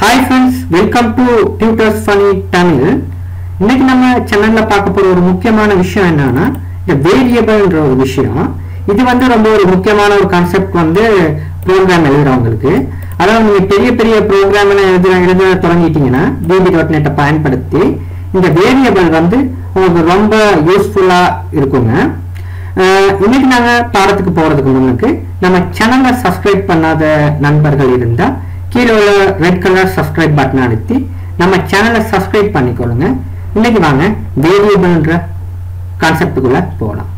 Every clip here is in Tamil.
hi friends welcome to tutors funny Tamil இன்னைக்கு நம்ம சேனல்ல பார்க்க போற ஒரு முக்கியமான விஷயம் என்னன்னா இந்த வேரியபிள்ன்ற ஒரு விஷயம் இது வந்து ரொம்ப ஒரு முக்கியமான ஒரு கான்செப்ட் வந்து ப்ரோக்ராம் எழுதுறவங்களுக்கு அதாவது நீங்க பெரிய பெரிய ப்ரோக்ராம் எல்லாம் எழுத எழுத தொடங்கிட்டீங்கன்னா பிபி டாட் நெட்டை பயன்படுத்தி இந்த வேரியபிள் வந்து உங்களுக்கு ரொம்ப யூஸ்ஃபுல்லா இருக்குங்க அஹ் இன்னைக்கு நாங்க பாடத்துக்கு போறதுக்கு முன்னுக்கு நம்ம சேனலை சப்ஸ்கிரைப் பண்ணாத நண்பர்கள் இருந்தா கீழே உள்ள ரெட் கலர் சப்ஸ்கிரைப் பட்டன் அழுத்தி நம்ம சேனலை சப்ஸ்கிரைப் பண்ணிக்கொள்ளுங்க இன்னைக்கு வாங்க வேரியபிள்ன்ற கான்செப்டுக்குள்ள போகலாம்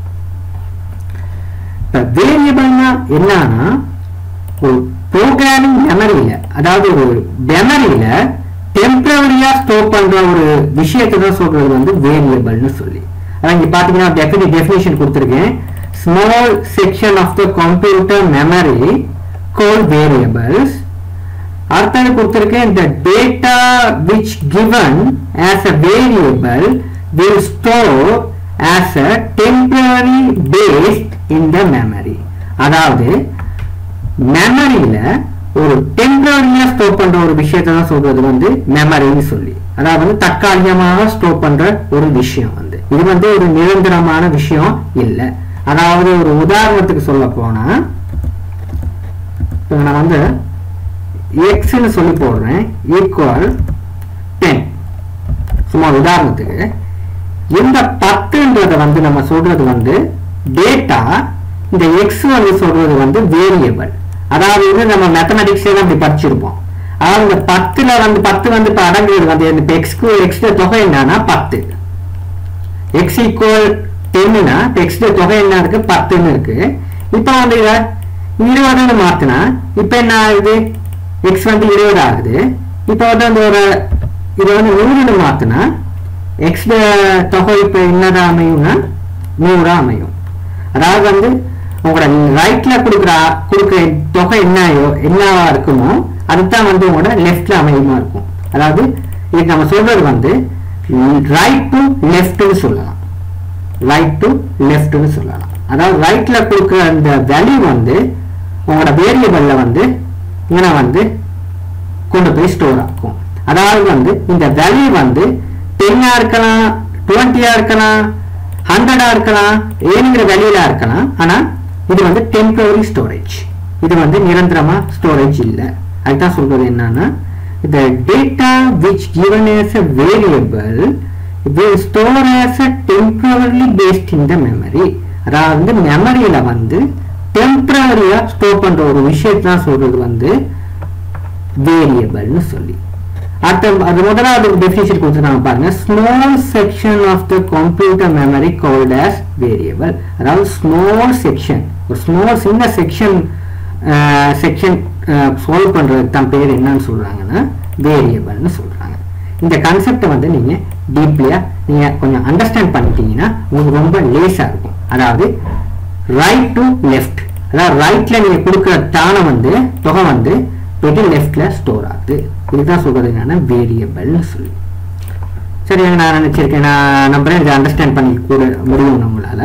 இப்ப வேரியபிள்னா என்னன்னா ஒரு ப்ரோக்ராமிங் மெமரியில அதாவது ஒரு மெமரியில டெம்பரரியா ஸ்டோர் பண்ற ஒரு விஷயத்தை தான் சொல்றது வந்து வேரியபிள்னு சொல்லி அதான் இங்க பாத்தீங்கன்னா டெஃபினி டெஃபினேஷன் கொடுத்துருக்கேன் small section of the computer memory called variables அடுத்தது கொடுத்திருக்கேன் the data which given as a variable will store as a temporary based in the memory அதாவது மெமரியில ஒரு டெம்பரரியா ஸ்டோர் பண்ற ஒரு விஷயத்தை தான் சொல்றது வந்து மெமரின்னு சொல்லி அதாவது வந்து தற்காலிகமாக ஸ்டோர் பண்ற ஒரு விஷயம் வந்து இது வந்து ஒரு நிரந்தரமான விஷயம் இல்லை அதாவது ஒரு உதாரணத்துக்கு சொல்ல போனா இப்போ நான் வந்து எக்ஸ்ன்னு சொல்லி போடுறேன் ஈக்குவல் டென் சும்மா உதாரணத்துக்கு இந்த பத்துன்றத வந்து நம்ம சொல்றது வந்து டேட்டா இந்த எக்ஸ் வந்து சொல்றது வந்து வேரியபிள் அதாவது வந்து நம்ம மேத்தமெட்டிக்ஸே தான் இப்படி படிச்சிருப்போம் அதாவது இந்த பத்துல வந்து பத்து வந்து இப்போ அடங்குறது வந்து இந்த எக்ஸ்க்கு எக்ஸ் தொகை என்னன்னா பத்து எக்ஸ் ஈக்குவல் டென்னுனா எக்ஸ் தொகை என்ன இருக்கு பத்துன்னு இருக்கு இப்போ வந்து இதை இருபதுன்னு மாத்தினா இப்போ என்ன ஆகுது எக்ஸ் வந்து இருபது ஆகுது இப்போ வந்து அந்த ஒரு இதை வந்து நூறுன்னு மாத்தினா எக்ஸ் தொகை இப்போ என்னதா அமையும்னா நூறா அமையும் அதாவது வந்து உங்களோட ரைட்ல கொடுக்குற கொடுக்குற தொகை என்னயோ என்னவா இருக்குமோ அதுதான் வந்து உங்களோட லெஃப்ட்ல அமையுமா இருக்கும் அதாவது இதுக்கு நம்ம சொல்றது வந்து ரைட் டு லெஃப்ட்னு சொல்லலாம் ரைட் டு லெஃப்ட்னு சொல்லலாம் அதாவது ரைட்ல கொடுக்குற அந்த வேல்யூ வந்து உங்களோட வேரியபிள்ல வந்து இங்கே வந்து கொண்டு போய் ஸ்டோர் ஆகும் அதாவது வந்து இந்த வேல்யூ வந்து டென்னா இருக்கலாம் டுவெண்ட்டியா இருக்கலாம் ஹண்ட்ரடா இருக்கலாம் ஏழுங்கிற வேல்யூலா இருக்கலாம் ஆனா இது வந்து டெம்பரரி ஸ்டோரேஜ் இது வந்து நிரந்தரமா ஸ்டோரேஜ் இல்லை அதுதான் சொல்றது என்னன்னா the data which given as a variable will store as a temporarily based in the memory அதாவது மெமரியில வந்து டெம்பரரியா ஸ்டோர் பண்ற ஒரு விஷயத்தை தான் சொல்றது வந்து வேரியபிள்னு சொல்லி அடுத்த அது முதலாவது டெஃபினிஷன் கொடுத்துருக்காங்க பாருங்க small section of the computer memory called as variable அதாவது ஸ்மால் செக்ஷன் ஒரு ஸ்மால் சின்ன செக்ஷன் செக்ஷன் சால்வ் பண்றதுக்கு தான் பேர் என்னன்னு சொல்றாங்கன்னா வேரியபிள்னு சொல்றாங்க இந்த கான்செப்டை வந்து நீங்க டீப்லியா நீங்க கொஞ்சம் அண்டர்ஸ்டாண்ட் பண்ணிட்டீங்கன்னா உங்களுக்கு ரொம்ப லேஸா இருக்கும் அதாவது ரைட் டு லெஃப்ட் அதாவது ரைட்ல நீங்க கொடுக்குற தானம் வந்து தொகை வந்து போயிட்டு லெஃப்ட்ல ஸ்டோர் ஆகுது இதுதான் சொல்றது என்னன்னா வேரியபிள்னு சொல்லி சரி நான் நினைச்சிருக்கேன் நான் நம்புறேன் இதை அண்டர்ஸ்டாண்ட் பண்ணி கூட முடியும் நம்மளால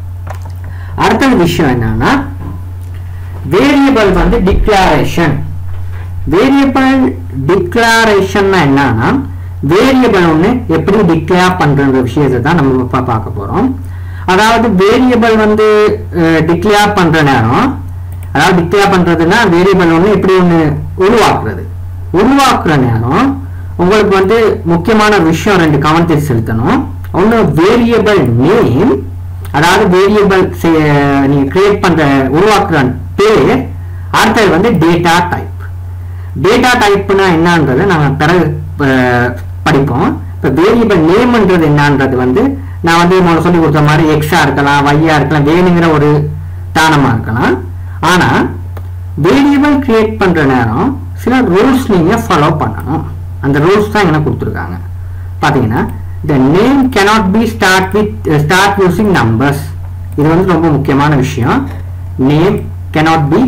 அடுத்த விஷயம் என்னன்னா வேரியபிள் வந்து டிக்ளாரேஷன் வேரியபிள் டிக்ளாரேஷன்னா என்னன்னா வேரியபிள் ஒன்று எப்படி டிக்ளேர் பண்ற விஷயத்தை தான் நம்ம இப்போ பார்க்க போறோம் அதாவது வேரியபிள் வந்து டிக்ளேர் பண்ற நேரம் அதாவது டிக்ளேர் பண்றதுன்னா வேரியபிள் ஒன்று எப்படி ஒன்று உருவாக்குறது உருவாக்குற நேரம் உங்களுக்கு வந்து முக்கியமான விஷயம் ரெண்டு கவனத்தை செலுத்தணும் ஒன்று வேரியபிள் நேம் அதாவது வேரியபிள் நீங்க கிரியேட் பண்ற உருவாக்குற பேர் அடுத்தது வந்து டேட்டா டைப் டேட்டா டைப்னா என்னன்றதை நம்ம பிறகு படிப்போம் இப்போ வேரியபிள் நேம்ன்றது என்னன்றது வந்து நான் வந்து உங்களுக்கு சொல்லி கொடுத்த மாதிரி எக்ஸா இருக்கலாம் ஒய்யா இருக்கலாம் வேணுங்கிற ஒரு தானமா இருக்கலாம் ஆனா வேரியபிள் கிரியேட் பண்ற நேரம் சில ரூல்ஸ் நீங்க ஃபாலோ பண்ணணும் அந்த ரூல்ஸ் தான் என்ன கொடுத்துருக்காங்க பாத்தீங்கன்னா the name cannot be start with uh, start using numbers இது வந்து ரொம்ப முக்கியமான விஷயம் name cannot be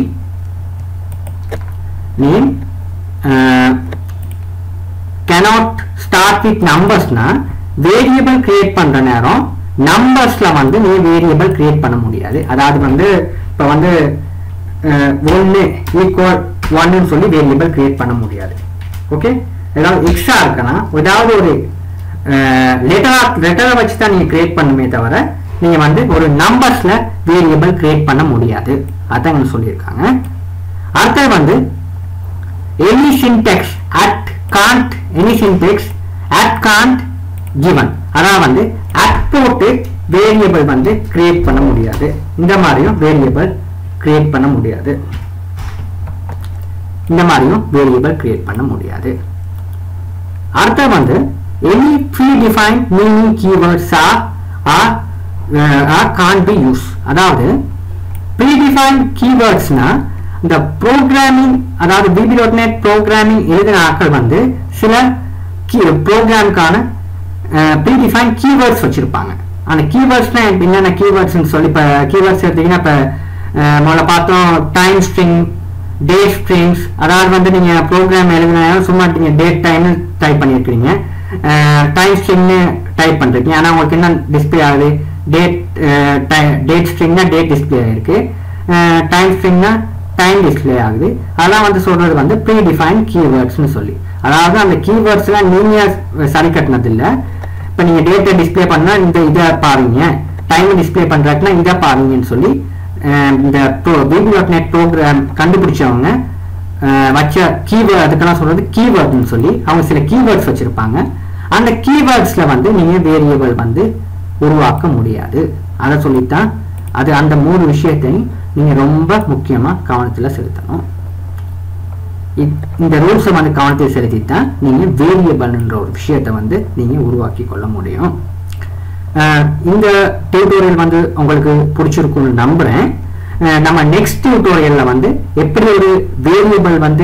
name uh, cannot start with numbers-னா வேரியபிள் கிரியேட் பண்ற நேரம் நம்பர்ஸ்ல வந்து நீ வேரியபிள் கிரியேட் பண்ண முடியாது அதாவது வந்து இப்போ வந்து ஒன்று ஈக்குவல் ஒன்னு சொல்லி வேரியபிள் கிரியேட் பண்ண முடியாது ஓகே ஏதாவது எக்ஸா இருக்குன்னா ஏதாவது ஒரு லெட்டரா லெட்டரை வச்சு தான் நீங்க கிரியேட் பண்ணுமே தவிர நீங்க வந்து ஒரு நம்பர்ஸ்ல வேரியபிள் கிரியேட் பண்ண முடியாது அதான் இங்க சொல்லியிருக்காங்க அடுத்தது வந்து any syntax at can't any syntax at can't given அதான் வந்து at போட்டு வேரியபிள் வந்து கிரியேட் பண்ண முடியாது இந்த மாதிரியும் வேரியபிள் கிரியேட் பண்ண முடியாது இந்த மாதிரியும் வேரியபிள் கிரியேட் பண்ண முடியாது அடுத்து வந்து any predefine meaning keywords are are are can be use அதாவது ப்ரீ டிஃபைன் கீவேர்ட்ஸ்னா இந்த ப்ரோக்ராமிங் அதாவது பிபி டாட் நெட் ப்ரோக்ராமிங் எழுதின ஆட்கள் வந்து சில ப்ரோக்ராமுக்கான ப்ரீ டிஃபைன் கீவேர்ட்ஸ் வச்சிருப்பாங்க அந்த கீவேர்ட்ஸ்னா என்னென்ன கீவேர்ட்ஸ்னு சொல்லி இப்போ கீவேர்ட்ஸ் எடுத்தீங்கன்னா இப்போ முதல்ல பார்த்தோம் டைம் ஸ்ட்ரிங் டேட் ஸ்ட்ரிங்ஸ் அதாவது வந்து நீங்க ப்ரோக்ராம் எழுதினாலும் சும்மா நீங்க டேட் டைம் டைப் பண்ணியிருக்கீங்க டைம் ஸ்ட்ரிங்னு டைப் பண்றீங்க ஆனா உங்களுக்கு என்ன டிஸ்பிளே ஆகுது டேட் டேட் ஸ்ட்ரிங்னா டேட் டிஸ்பிளே ஆயிருக்கு டைம் ஸ்ட்ரிங்னா டைம் டிஸ்பிளே ஆகுது அதெல்லாம் வந்து சொல்றது வந்து ப்ரீ டிஃபைன் கீவேர்ட்ஸ்னு சொல்லி அதாவது அந்த கீவேர்ட்ஸ்லாம் நீங்க சரி கட்டினது இல்லை இப்போ நீங்க டேட்டை டிஸ்பிளே பண்ணா இந்த இதை பாருங்க டைம் டிஸ்பிளே பண்றதுக்குனா இதை பாருங்கன்னு சொல்லி அஹ் இந்த பிபி டாட் நெட் ப்ரோக்ராம் கண்டுபிடிச்சவங்க அஹ் வச்ச கீவேர்ட் அதுக்கெல்லாம் சொல்றது கீவேர்ட்னு சொல்லி அவங்க சில கீவேர்ட்ஸ் வச்சிருப்பாங்க அந்த கீவேர்ட்ஸ்ல வந்து நீங்க வேரியபிள் வந்து உருவாக்க முடியாது அதை சொல்லித்தான் அது அந்த மூணு விஷயத்தையும் நீங்க ரொம்ப முக்கியமா கவனத்துல செலுத்தணும் இ- இந்த ரூல்ஸை வந்து கவனத்தில் செலுத்தித்தான் நீங்க வேரியபிள்ன்ற ஒரு விஷயத்தை வந்து நீங்க உருவாக்கி கொள்ள முடியும் அஹ் இந்த டியூட்டோரியல் வந்து உங்களுக்கு பிடிச்சிருக்கும்னு நம்புறேன் அஹ் நம்ம நெக்ஸ்ட் டியூட்டோரியல்ல வந்து எப்படி ஒரு வேரியபிள் வந்து